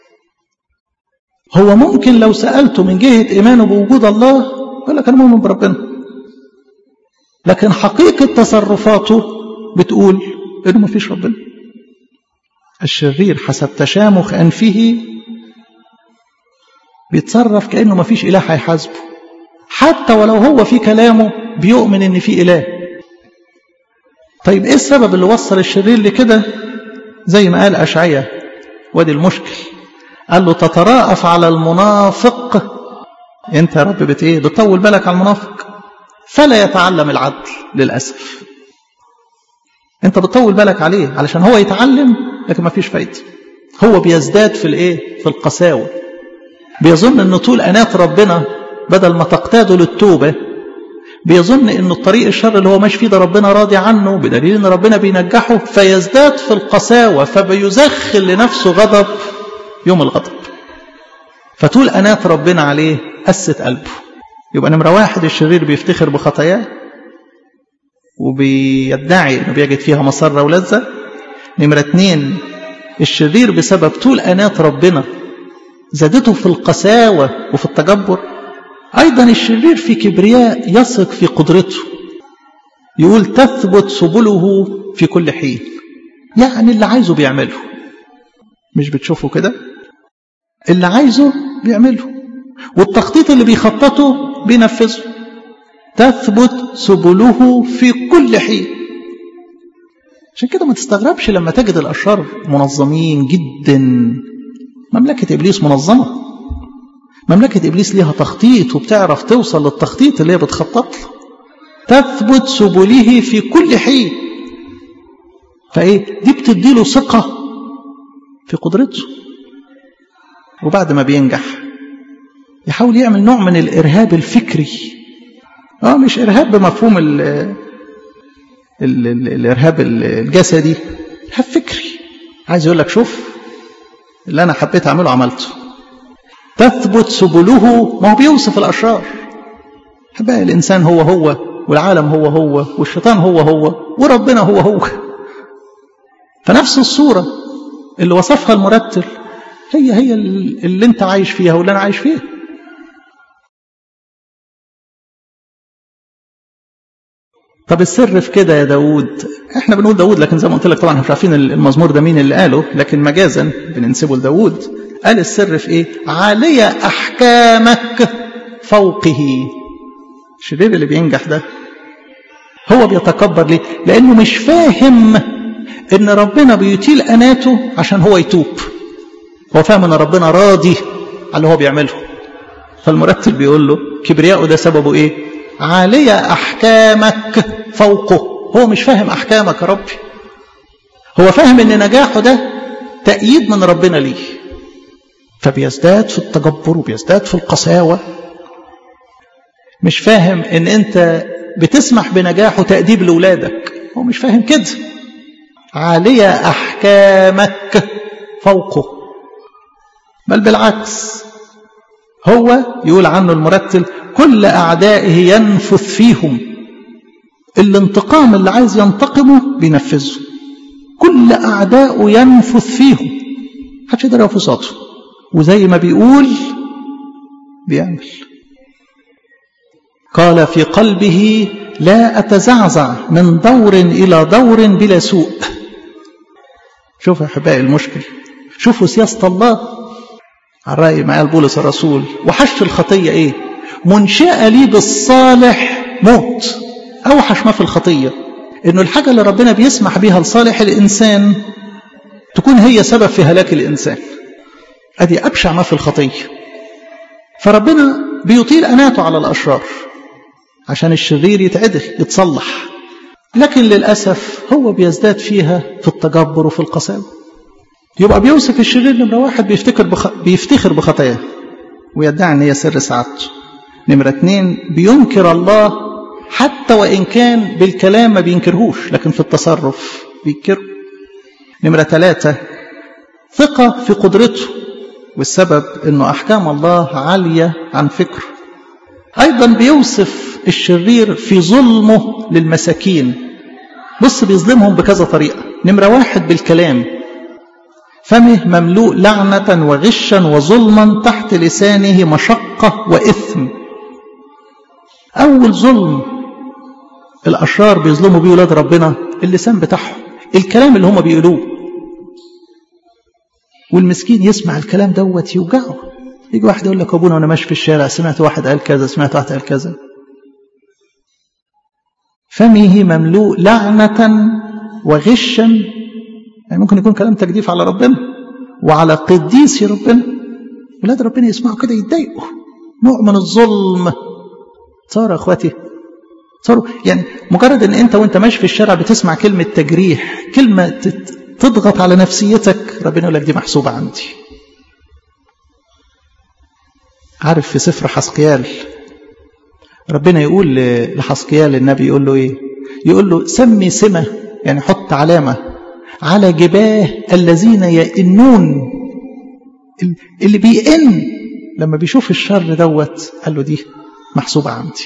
هو ممكن لو سألته من جهة إيمانه بوجود الله يقول لك أنا مؤمن بربنا لكن حقيقة تصرفاته بتقول إنه ما فيش ربنا الشرير حسب تشامخ أنفه بيتصرف كأنه ما فيش إله هيحاسبه حتى ولو هو في كلامه بيؤمن إن في إله طيب إيه السبب اللي وصل الشرير لكده زي ما قال أشعية وادي المشكل قال له تتراءف على المنافق انت يا رب بت ايه بتطول بالك على المنافق فلا يتعلم العدل للأسف انت بتطول بالك عليه علشان هو يتعلم لكن ما فيش فايدة هو بيزداد في الايه في القساوة بيظن ان طول انات ربنا بدل ما تقتاده للتوبة بيظن ان الطريق الشر اللي هو ماشي فيه ده ربنا راضي عنه بدليل ان ربنا بينجحه فيزداد في القساوة فبيزخل لنفسه غضب يوم الغضب فطول أنات ربنا عليه قست قلبه يبقى نمرة واحد الشرير بيفتخر بخطاياه وبيدعي انه بيجد فيها مسرة ولذة نمرة اتنين الشرير بسبب طول أنات ربنا زادته في القساوة وفي التجبر أيضا الشرير في كبرياء يثق في قدرته يقول تثبت سبله في كل حين يعني اللي عايزه بيعمله مش بتشوفه كده اللي عايزه بيعمله والتخطيط اللي بيخططه بينفذه تثبت سبله في كل حين عشان كده ما تستغربش لما تجد الأشرار منظمين جدا مملكة إبليس منظمة مملكة إبليس ليها تخطيط وبتعرف توصل للتخطيط اللي هي بتخطط له تثبت سبله في كل حين فإيه دي بتديله ثقة في قدرته وبعد ما بينجح يحاول يعمل نوع من الإرهاب الفكري اه مش إرهاب بمفهوم ال ال ال الإرهاب الجسدي إرهاب فكري عايز يقول لك شوف اللي أنا حبيت أعمله عملته تثبت سبله ما هو بيوصف الأشرار بقى الإنسان هو هو والعالم هو هو والشيطان هو هو وربنا هو هو فنفس الصورة اللي وصفها المرتل هي هي اللي انت عايش فيها واللي انا عايش فيها طب السر في كده يا داود احنا بنقول داود لكن زي ما قلت لك طبعا مش عارفين المزمور ده مين اللي قاله لكن مجازا بننسبه لداود قال السر في ايه عالية احكامك فوقه الشرير اللي بينجح ده هو بيتكبر ليه لانه مش فاهم ان ربنا بيطيل اناته عشان هو يتوب هو فاهم ان ربنا راضي على اللي هو بيعمله فالمرتب بيقول له كبرياءه ده سببه ايه عالية احكامك فوقه هو مش فاهم احكامك يا ربي هو فاهم ان نجاحه ده تأييد من ربنا ليه فبيزداد في التجبر وبيزداد في القساوة مش فاهم ان انت بتسمح بنجاحه تأديب لأولادك هو مش فاهم كده عالية أحكامك فوقه بل بالعكس هو يقول عنه المرتل كل أعدائه ينفث فيهم الانتقام اللي عايز ينتقمه بينفذه كل أعدائه ينفث فيهم محدش يقدر يقف قصاده وزي ما بيقول بيعمل قال في قلبه لا أتزعزع من دور إلى دور بلا سوء شوفوا يا أحبائي المشكل شوفوا سياسة الله على رأي ما قال بولس الرسول وحش الخطية إيه منشأة لي بالصالح موت أوحش ما في الخطية إنه الحاجة اللي ربنا بيسمح بيها لصالح الإنسان تكون هي سبب في هلاك الإنسان أدي أبشع ما في الخطية فربنا بيطيل أناته على الأشرار عشان الشرير يتعدل يتصلح لكن للأسف هو بيزداد فيها في التجبر وفي القساوة يبقى بيوصف الشرير نمرة واحد بيفتكر بخ... بيفتخر بخطاياه ويدعي ان هي سر سعادته نمرة اتنين بينكر الله حتى وإن كان بالكلام ما بينكرهوش لكن في التصرف بينكره نمرة ثلاثة ثقة في قدرته والسبب انه احكام الله عالية عن فكره ايضا بيوصف الشرير في ظلمه للمساكين بص بيظلمهم بكذا طريقة نمرة واحد بالكلام فمه مملوء لعنة وغشا وظلما تحت لسانه مشقة وإثم أول ظلم الأشرار بيظلموا بيه ولاد ربنا اللسان بتاعهم الكلام اللي هم بيقولوه والمسكين يسمع الكلام دوت يوجعه يجي واحد يقول لك ابونا وانا ماشي في الشارع سمعت واحد قال كذا سمعت واحد قال كذا فمه مملوء لعنة وغشا يعني ممكن يكون كلام تجديف على ربنا وعلى قديس ربنا ولاد ربنا يسمعوا كده يتضايقوا نوع من الظلم صار اخواتي صاروا يعني مجرد ان انت وانت ماشي في الشارع بتسمع كلمة تجريح كلمة تضغط على نفسيتك ربنا يقول لك دي محسوبة عندي عارف في سفر حسقيال ربنا يقول لحسقيال النبي يقول له ايه يقول له سمي سمة يعني حط علامة على جباه الذين يئنون اللي بيئن لما بيشوف الشر دوت قال له دي محسوبة عندي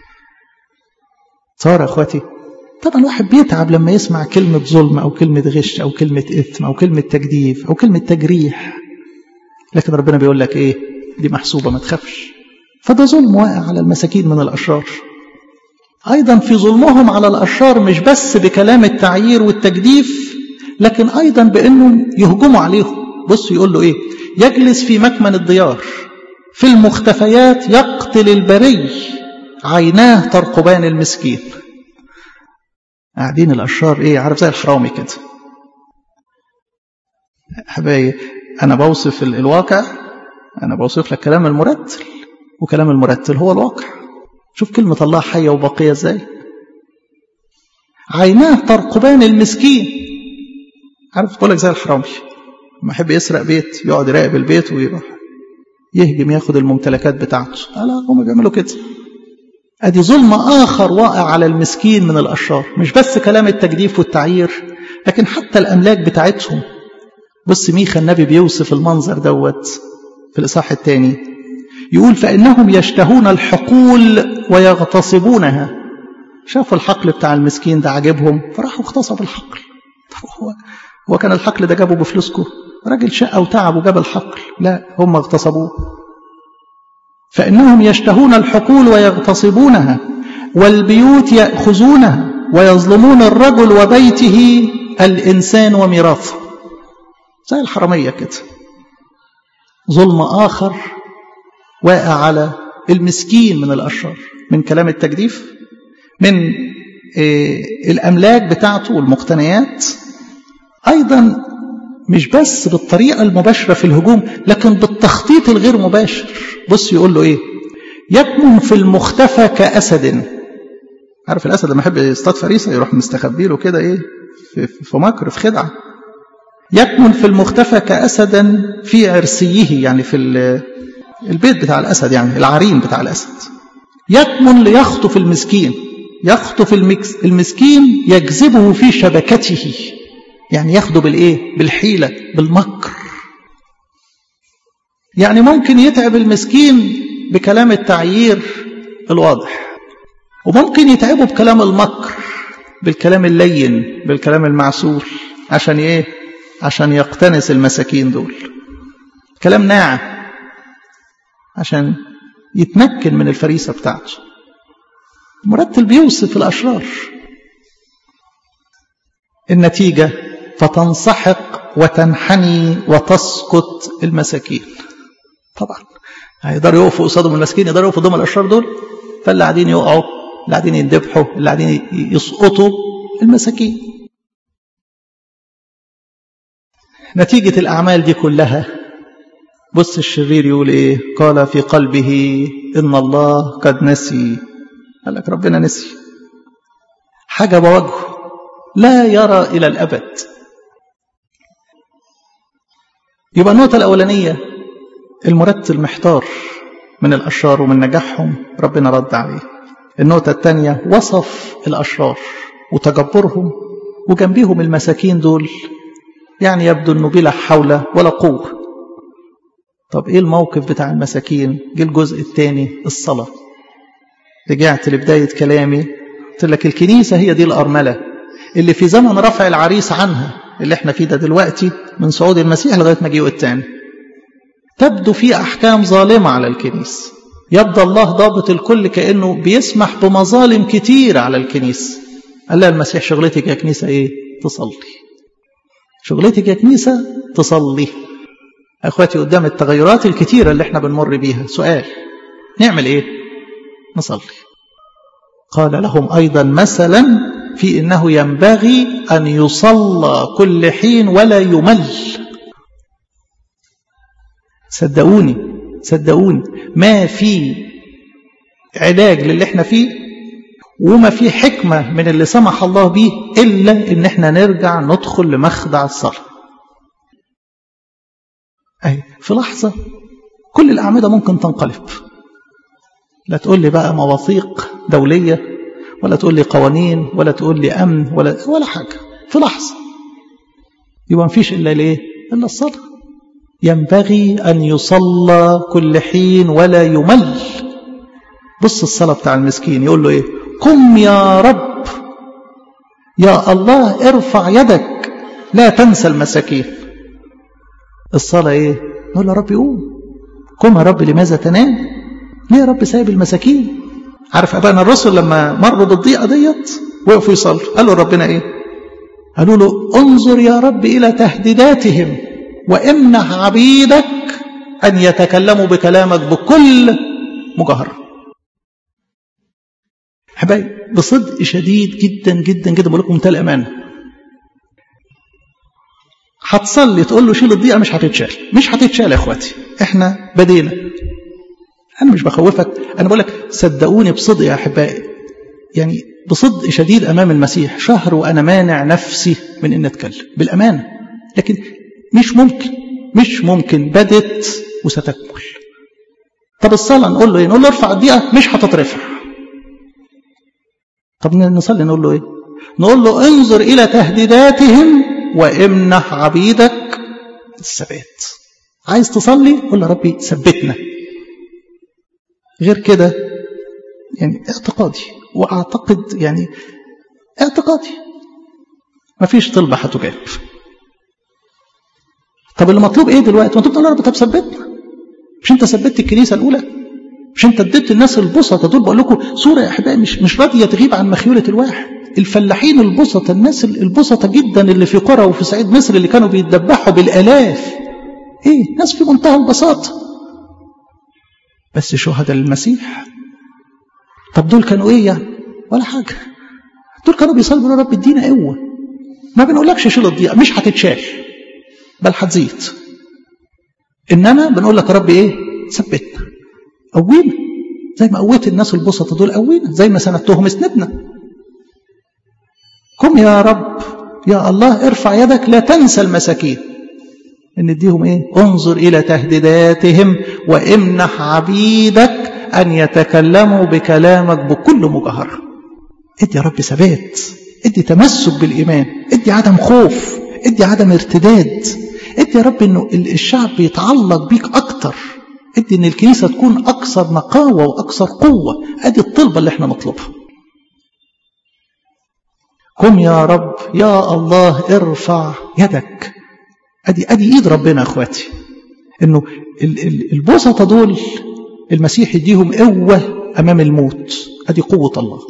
صار اخواتي طبعا الواحد بيتعب لما يسمع كلمة ظلم أو كلمة غش أو كلمة إثم أو كلمة تجديف أو كلمة تجريح لكن ربنا بيقول لك إيه دي محسوبة ما تخافش فده ظلم واقع على المساكين من الأشرار أيضا في ظلمهم على الأشرار مش بس بكلام التعيير والتجديف لكن أيضا بأنهم يهجموا عليهم بص يقول له إيه يجلس في مكمن الديار في المختفيات يقتل البري عيناه ترقبان المسكين قاعدين الأشرار إيه عارف زي الحرامي كده حبايبي أنا بوصف الواقع أنا بوصف لك كلام المرتل وكلام المرتل هو الواقع شوف كلمة الله حية وبقية ازاي عيناه ترقبان المسكين عارف تقول لك زي الحرامي لما يحب يسرق بيت يقعد يراقب البيت ويروح يهجم ياخد الممتلكات بتاعته لا هم بيعملوا كده ادي ظلم اخر واقع على المسكين من الاشرار مش بس كلام التجديف والتعيير لكن حتى الاملاك بتاعتهم بص ميخا النبي بيوصف المنظر دوت في الاصحاح الثاني يقول فانهم يشتهون الحقول ويغتصبونها شافوا الحقل بتاع المسكين ده عجبهم فراحوا اغتصبوا الحقل طب هو هو كان الحقل ده جابه بفلوسكم راجل شقه وتعب وجاب الحقل لا هم اغتصبوه فإنهم يشتهون الحقول ويغتصبونها والبيوت يأخذونها ويظلمون الرجل وبيته الإنسان وميراثه زي الحرمية كده ظلم آخر واقع على المسكين من الأشرار من كلام التجديف من الأملاك بتاعته والمقتنيات أيضا مش بس بالطريقة المباشرة في الهجوم لكن بالتخطيط الغير مباشر بص يقول له ايه يكمن في المختفى كأسد عارف الأسد لما يحب يصطاد فريسة يروح مستخبي له كده ايه في, في مكر في خدعة يكمن في المختفى كأسدا في عرسيه يعني في البيت بتاع الأسد يعني العرين بتاع الأسد يكمن ليخطف المسكين يخطف المسكين يجذبه في شبكته يعني ياخده بالايه بالحيله بالمكر يعني ممكن يتعب المسكين بكلام التعيير الواضح وممكن يتعبه بكلام المكر بالكلام اللين بالكلام المعسول عشان ايه عشان يقتنس المساكين دول كلام ناعم عشان يتمكن من الفريسة بتاعته مرتل بيوصف الأشرار النتيجة فتنسحق وتنحني وتسقط المساكين طبعا هيقدروا يقفوا قصادهم المساكين يقدروا يقفوا قدام الاشرار دول فاللي قاعدين يقعوا اللي قاعدين يندبحوا اللي قاعدين يسقطوا المساكين نتيجة الأعمال دي كلها بص الشرير يقول إيه قال في قلبه إن الله قد نسي قال لك ربنا نسي حجب وجهه لا يرى إلى الأبد يبقى النقطة الأولانية المرتل محتار من الأشرار ومن نجاحهم ربنا رد عليه النقطة الثانية وصف الأشرار وتجبرهم وجنبيهم المساكين دول يعني يبدو أنه بلا حول ولا قوة طب إيه الموقف بتاع المساكين جه الجزء الثاني الصلاة رجعت لبداية كلامي قلت لك الكنيسة هي دي الأرملة اللي في زمن رفع العريس عنها اللي احنا فيه ده دلوقتي من صعود المسيح لغاية مجيئه الثاني تبدو في أحكام ظالمة على الكنيسة يبدو الله ضابط الكل كأنه بيسمح بمظالم كتير على الكنيسة قال لها المسيح شغلتك يا كنيسة ايه تصلي شغلتك يا كنيسة تصلي أخواتي قدام التغيرات الكتيرة اللي احنا بنمر بيها سؤال نعمل ايه نصلي قال لهم أيضا مثلا في انه ينبغي ان يصلى كل حين ولا يمل صدقوني صدقوني ما في علاج للي احنا فيه وما في حكمه من اللي سمح الله به الا ان احنا نرجع ندخل لمخدع الصلاه اي في لحظه كل الاعمده ممكن تنقلب لا تقول لي بقى مواثيق دوليه ولا تقول لي قوانين ولا تقول لي أمن ولا ولا حاجة في لحظة يبقى مفيش إلا ليه إلا الصلاة ينبغي أن يصلى كل حين ولا يمل بص الصلاة بتاع المسكين يقول له إيه قم يا رب يا الله ارفع يدك لا تنسى المساكين الصلاة إيه نقول يا رب قوم قم يا رب لماذا تنام ليه يا رب سايب المساكين عارف ابائنا الرسل لما مروا بالضيقه ديت وقفوا يصلوا قالوا ربنا ايه قالوا له انظر يا رب الى تهديداتهم وامنع عبيدك ان يتكلموا بكلامك بكل مجاهره حبايبي بصدق شديد جدا جدا جدا بقول لكم منتهى الامانه هتصلي تقول له شيل الضيقه مش هتتشال مش هتتشال يا اخواتي احنا بدينا انا مش بخوفك انا بقول لك صدقوني بصدق يا احبائي يعني بصدق شديد امام المسيح شهر وانا مانع نفسي من ان اتكلم بالامانه لكن مش ممكن مش ممكن بدت وستكمل طب الصلاه نقول له ايه نقول له ارفع الضيقه مش هتترفع طب نصلي نقول له ايه نقول له انظر الى تهديداتهم وامنح عبيدك الثبات عايز تصلي قول له ربي ثبتنا غير كده يعني اعتقادي واعتقد يعني اعتقادي مفيش طلبه هتجاب طب اللي مطلوب ايه دلوقتي وانت بتقول يا رب طب ثبتنا مش انت ثبتت الكنيسه الاولى مش انت اديت الناس البسطه دول بقول لكم صوره يا احبائي مش مش راضيه تغيب عن مخيوله الواحد الفلاحين البسطة الناس البسطة جدا اللي في قرى وفي صعيد مصر اللي كانوا بيتذبحوا بالآلاف ايه ناس في منتهى البساطة بس شهداء المسيح طب دول كانوا ايه يعني ولا حاجة دول كانوا بيصلوا رب ادينا قوة ما بنقولكش شيل الضيقة مش هتتشال بل هتزيد انما بنقول لك يا رب ايه ثبتنا قوينا زي ما قويت الناس البسطة دول قوينا زي ما سندتهم اسندنا قم يا رب يا الله ارفع يدك لا تنسى المساكين ان اديهم ايه انظر الى تهديداتهم وامنح عبيدك ان يتكلموا بكلامك بكل مجاهره ادي يا رب ثبات ادي تمسك بالايمان ادي عدم خوف ادي عدم ارتداد ادي يا رب انه الشعب يتعلق بيك اكتر ادي ان الكنيسه تكون اكثر نقاوه واكثر قوه ادي الطلبه اللي احنا نطلبها قم يا رب يا الله ارفع يدك ادي ادي ايد ربنا يا اخواتي انه البسطه دول المسيح يديهم قوه امام الموت ادي قوه الله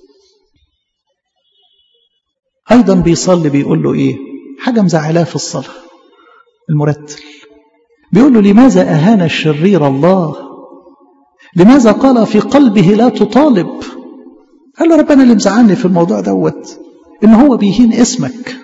ايضا بيصلي بيقول له ايه حاجه مزعلاه في الصلاه المرتل بيقول له لماذا اهان الشرير الله لماذا قال في قلبه لا تطالب قال له ربنا اللي مزعلني في الموضوع دوت ان هو بيهين اسمك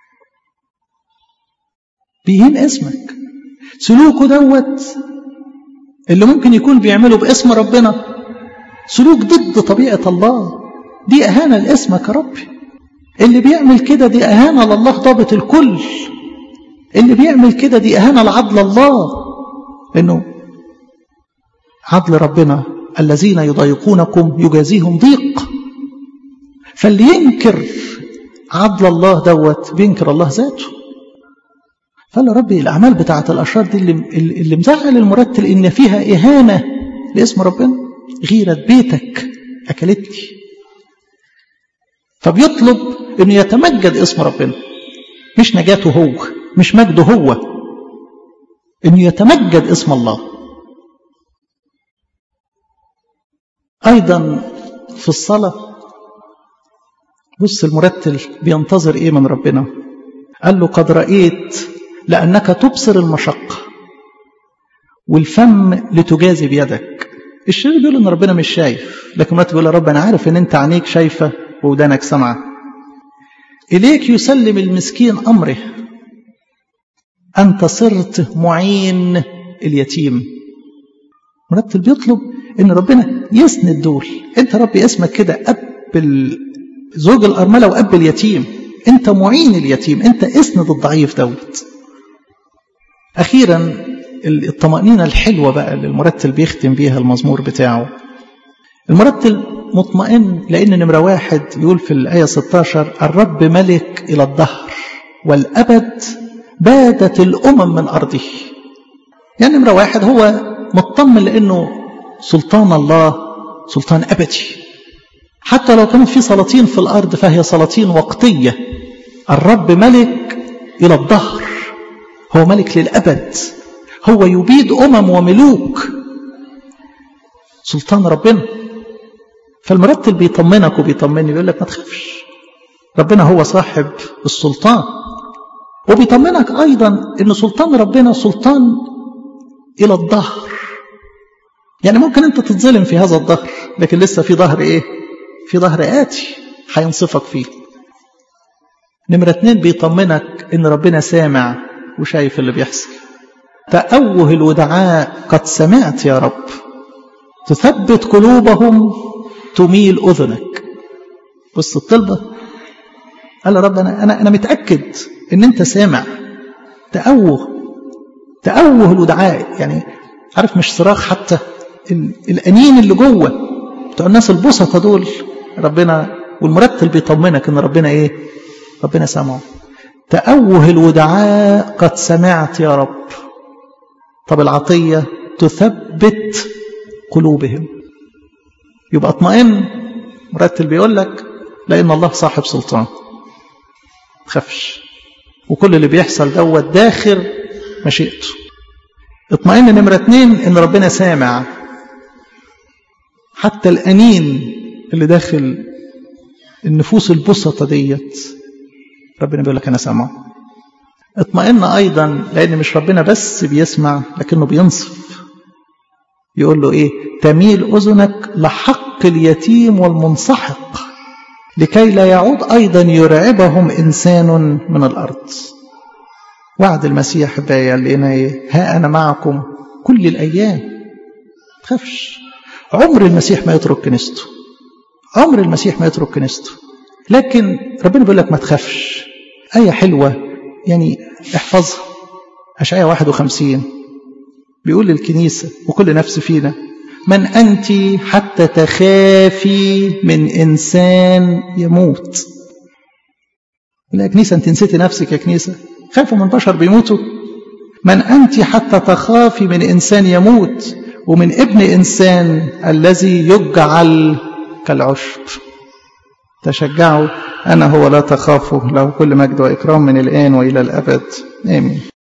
بيهين اسمك سلوكه دوت اللي ممكن يكون بيعمله باسم ربنا سلوك ضد طبيعة الله دي أهانة لاسمك يا ربي اللي بيعمل كده دي أهانة لله ضابط الكل اللي بيعمل كده دي أهانة لعدل الله إنه عدل ربنا الذين يضايقونكم يجازيهم ضيق فاللي ينكر عدل الله دوت بينكر الله ذاته فقال له ربي الأعمال بتاعة الأشرار دي اللي, اللي مزعل المرتل إن فيها إهانة لاسم ربنا غيرة بيتك أكلتني فبيطلب إنه يتمجد اسم ربنا مش نجاته هو مش مجده هو إنه يتمجد اسم الله أيضا في الصلاة بص المرتل بينتظر إيه من ربنا قال له قد رأيت لأنك تبصر المشقة والفم لتجازي بيدك الشرير بيقول ان ربنا مش شايف لكن مرات بيقول يا رب انا عارف ان انت عينيك شايفه ودانك سامعه اليك يسلم المسكين امره انت صرت معين اليتيم مرتل بيطلب ان ربنا يسند دول انت ربي اسمك كده اب زوج الارمله واب اليتيم انت معين اليتيم انت اسند الضعيف دوت أخيرا الطمأنينة الحلوة بقى اللي المرتل بيختم بيها المزمور بتاعه المرتل مطمئن لأن نمرة واحد يقول في الآية 16 الرب ملك إلى الدهر والأبد بادت الأمم من أرضه يعني نمرة واحد هو مطمن لأنه سلطان الله سلطان أبدي حتى لو كانت في سلاطين في الأرض فهي سلاطين وقتية الرب ملك إلى الدهر هو ملك للأبد هو يبيد أمم وملوك سلطان ربنا فالمرتل بيطمنك وبيطمني بيقول لك ما تخافش ربنا هو صاحب السلطان وبيطمنك أيضا أن سلطان ربنا سلطان إلى الظهر يعني ممكن أنت تتظلم في هذا الظهر لكن لسه في ظهر إيه في ظهر آتي هينصفك فيه نمرة اتنين بيطمنك إن ربنا سامع وشايف اللي بيحصل تأوه الودعاء قد سمعت يا رب تثبت قلوبهم تميل أذنك بص الطلبة قال يا رب أنا, أنا, أنا متأكد إن أنت سامع تأوه تأوه الودعاء يعني عارف مش صراخ حتى الأنين اللي جوه بتوع الناس البسطة دول ربنا والمرتل بيطمنك إن ربنا إيه ربنا سامعه تأوه الودعاء قد سمعت يا رب طب العطية تثبت قلوبهم يبقى اطمئن مرتل بيقول لك لأن الله صاحب سلطان تخافش وكل اللي بيحصل دوت داخل مشيئته اطمئن نمرة اتنين ان ربنا سامع حتى الأنين اللي داخل النفوس البسطة ديت ربنا بيقول لك أنا سامعه اطمئن أيضا لأن مش ربنا بس بيسمع لكنه بينصف يقول له إيه تميل أذنك لحق اليتيم والمنسحق لكي لا يعود أيضا يرعبهم إنسان من الأرض وعد المسيح بقى قال لنا إيه ها أنا معكم كل الأيام تخافش عمر المسيح ما يترك كنيسته عمر المسيح ما يترك كنيسته لكن ربنا بيقول لك ما تخافش آية حلوة يعني احفظها أشعية 51 بيقول للكنيسة وكل نفس فينا من أنت حتى تخافي من إنسان يموت لا يا كنيسة أنت نسيتي نفسك يا كنيسة خافوا من بشر بيموتوا من أنت حتى تخافي من إنسان يموت ومن ابن إنسان الذي يجعل كالعشب تشجعوا أنا هو لا تخافوا له كل مجد وإكرام من الآن وإلى الأبد آمين